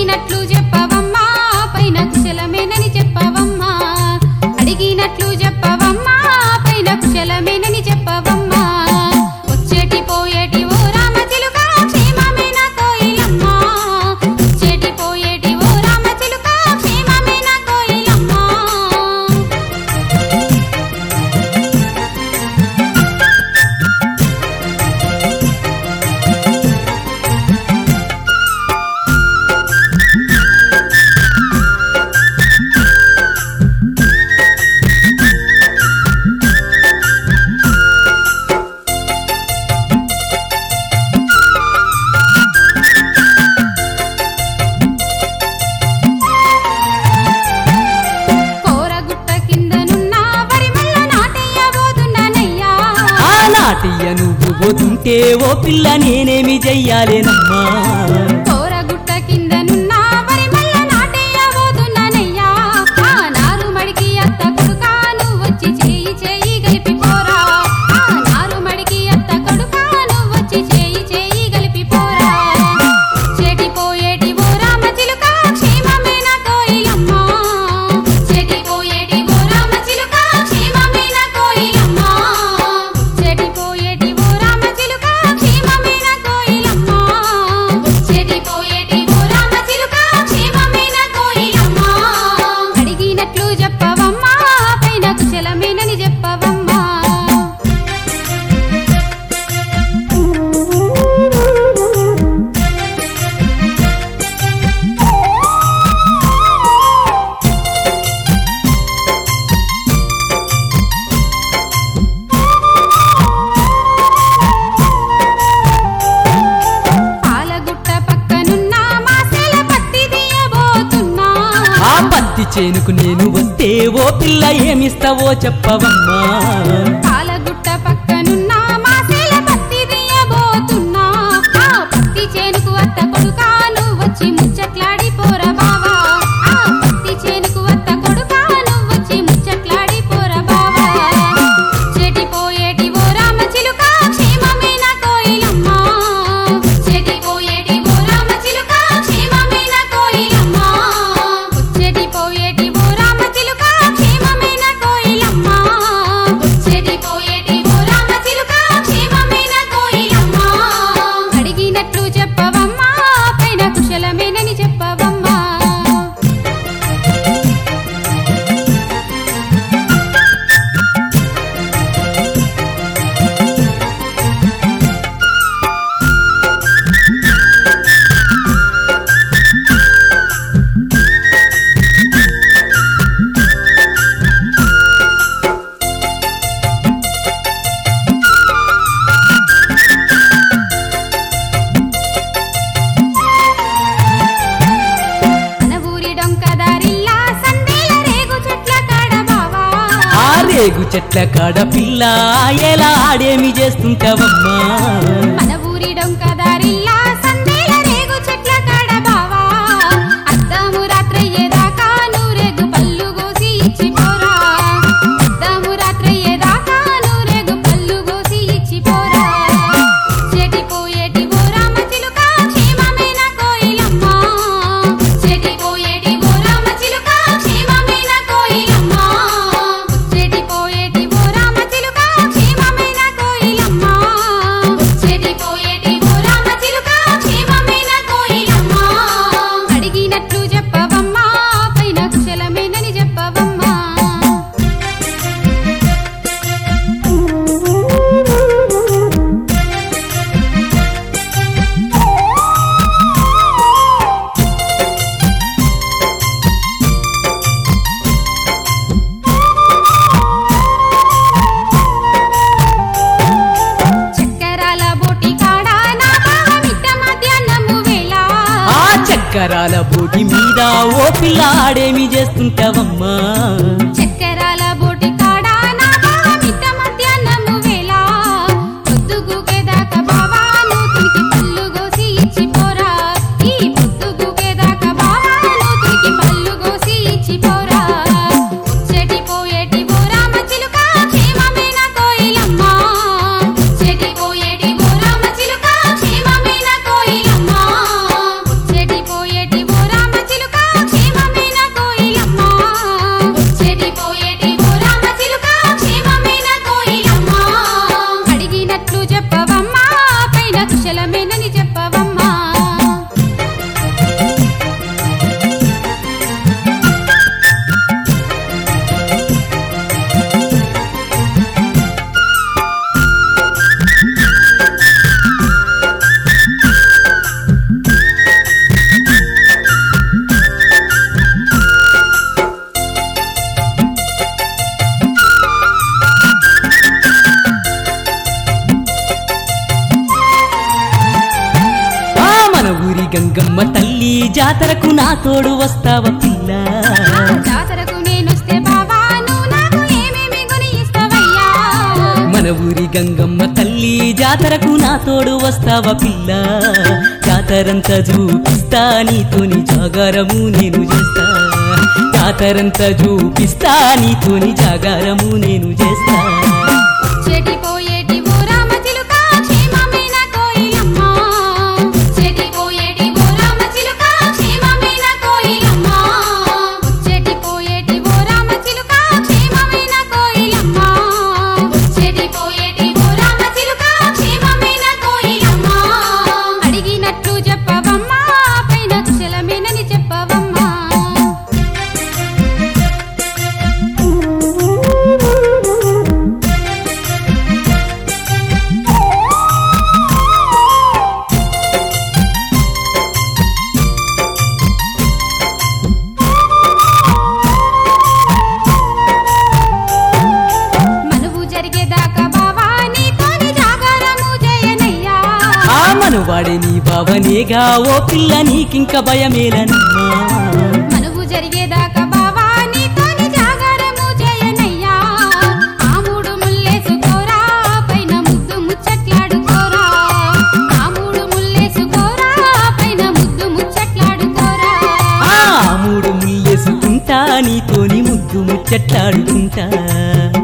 అడిగినట్లు చెప్పవమ్మా పైన కుశలమేనని చెప్పవమ్మా అడిగినట్లు చెప్పవమ్మా పైన కుశలమేనని చెప్పవమ్మా వచ్చేటి పోయేటి ఓ రామ చిలుక క్షేమమేనా కోయిలమ్మా వచ్చేటి పోయేటి ఓ రామ చిలుక క్షేమమేనా కోయిలమ్మా కోరగుట్ట కిందనున్న వరిమల్ల నాటయ్యబోతున్నానయ్యా ఆ నాటియ నువ్వు పోతుంటే ఓ పిల్ల నేనేమి చెయ్యాలేనమ్మా కోరగుట్ట కిందనున్న వరిమల్ల నాటయ్యబోతున్నానయ్యా ఆ నారు మడికి అత్త కొడుకా నువ్వు వచ్చి చేయి చేయి గలిపి పోరా ఆ నారు మడికి అత్త కొడుకా నువ్వు వచ్చి చేయి చేయి గలిపి పోరా చెడి పోయేటి ఓ రామ చిలుక క్షేమమేనా కోయిలమ్మా చెడి పోయేటి ఓ రామ చిలుక క్షేమమేనా కోయిలమ్మా చెడి పోయేటి ఓ రామ చిలుక క్షేమమేనా కోయిలమ్మా చెడి పోయేటి ఓ రామ చిలుక క్షేమమేనా కోయిలమ్మా అడిగినట్లు చెప్పవమ్మా పైన కుశలమేనని చెప్పవమ్మా పాలగుట్ట పక్కనున్న మాసేల పత్తి తీయబోతున్నా ఆ పత్తి చేనుకు నేను వస్తే ఓ పిల్ల ఏమిస్తావో చెప్పవమ్మా పాలగుట్ట పక్కనున్న మాసేల పత్తి తీయబోతున్నా ఆ పత్తి చేనుకు అత్త కొడుకా నువ్వు వచ్చి ముచ్చట్లాడి పోరా బావా ఆ పత్తి చేనుకు అత్త కొడుకా నువ్వు వచ్చి ముచ్చట్లాడి పోరా బావా చెటి పోయేటి ఓ రామ చిలుక క్షేమమేనా కోయిలమ్మా చెటి పోయేటి ఓ రామ చిలుక క్షేమమేనా కోయిలమ్మా చెటి పోయేటి ఓ రామ చిలుక క్షేమమేనా కోయిలమ్మా చెటి పోయేటి ఓ రామ చిలుక క్షేమమేనా కోయిలమ్మా అడిగినట్లు చెప్పవమ్మా పైన కుశలమేనని చెప్పవమ్మా మన ఊరి డొంకదారిల్లా సందేల రేగు చెట్ల కాడ బావా ఆ రేగు చెట్ల కాడ పిల్ల ఎలా ఆడేమి చేస్తుంటావమ్మా మన ఊరి డొంకదారిల్లా సందేల రేగు చెట్ల కాడ బావా అద్దము రాత్రయ్యేదాకా నూరేగు పళ్ళు గోసి ఇచ్చి పోరా అద్దము రాత్రయ్యేదాకా నూరేగు పళ్ళు గోసి ఇచ్చి పోరా చెటి పోయేటి ఓ రామ చిలుక క్షేమమేనా కోయిలమ్మా చెటి పోయేటి ఓ రామ చిలుక క్షేమమేనా కోయిలమ్మా చెటి పోయేటి ఓ రామ చిలుక క్షేమమేనా కోయిలమ్మా చెటి పోయేటి ఓ రామ చిలుక క్షేమమేనా కోయిలమ్మా అడిగినట్లు చెప్పవమ్మా పైన కుశలమేనని చెప్పవమ్మా చక్కరాల బోటి కాడ నా బావ మిట్ట మధ్యాహ్నము వేళ ఆ చక్కరాల బోటి మీద ఓ పిల్ల ఆడేమి చేస్తుంటావమ్మా చక్కరాల బోటి కాడ నా బావ మిట్ట మధ్యాహ్నము వేళ పొద్దుగుకేదాకా బావా నూతునికి పళ్ళు గోసి ఇచ్చి పోరా ఈ పొద్దుగుకేదాకా బావా నూతునికి పళ్ళు గోసి ఇచ్చి పోరా చెటి పోయేటి ఓ రామ చిలుక క్షేమమేనా కోయిలమ్మా చెటి పోయేటి ఓ రామ చిలుక క్షేమమేనా కోయిలమ్మా చెటి పోయేటి ఓ రామ గంగమ్మ తల్లి జాతరకు నా తోడు వస్తావా పిల్ల ఆ జాతరకు నేనొస్తే బావా నువ్వు నాకు ఏమేమి కొని ఇస్తావయ్యా మన ఊరి గంగమ్మ తల్లి జాతరకు నా తోడు వస్తావా పిల్ల జాతరంతా చూపిస్తా నీతోని జాగారము నేను చేస్తా జాతరంతా చూపిస్తా నీతోని జాగారము నేను చేస్తా చెటి పోయేటి ఓ రామ చిలుక క్షేమమైన కోయిలమ్మ చెటి పోయేటి ఓ రామ చిలుక క్షేమమైన కోయిలమ్మ చెటి పోయేటి ఓ రామ చిలుక క్షేమమైన కోయిలమ్మ చెటి పోయేటి ఓ రామ చిలుక క్షేమమైన కోయిలమ్మ అడిగినట్లు చెప్పవమ్మా పైన కుశలమేనని చెప్పవమ్మా మనువు జరిగేదాకా బావా నీతోని జాగారము జయనయ్యా ఆ మనువాడే నీ బావనేగా ఓ పిల్ల నీకింక భయమేలనమ్మా మనువు జరిగేదాకా బావా నీతోని జాగారము జయనయ్యా ఆ మూడు ముల్లేసుకోరా పైన ముద్దు ముచ్చట్లాడుకోరా ఆ మూడు ముల్లేసుకోరా పైన ముద్దు ముచ్చట్లాడుకోరా ఆ మూడు ముళ్ళేసుకుంటా నీతోని ముద్దు ముచ్చట్లాడుకుంటా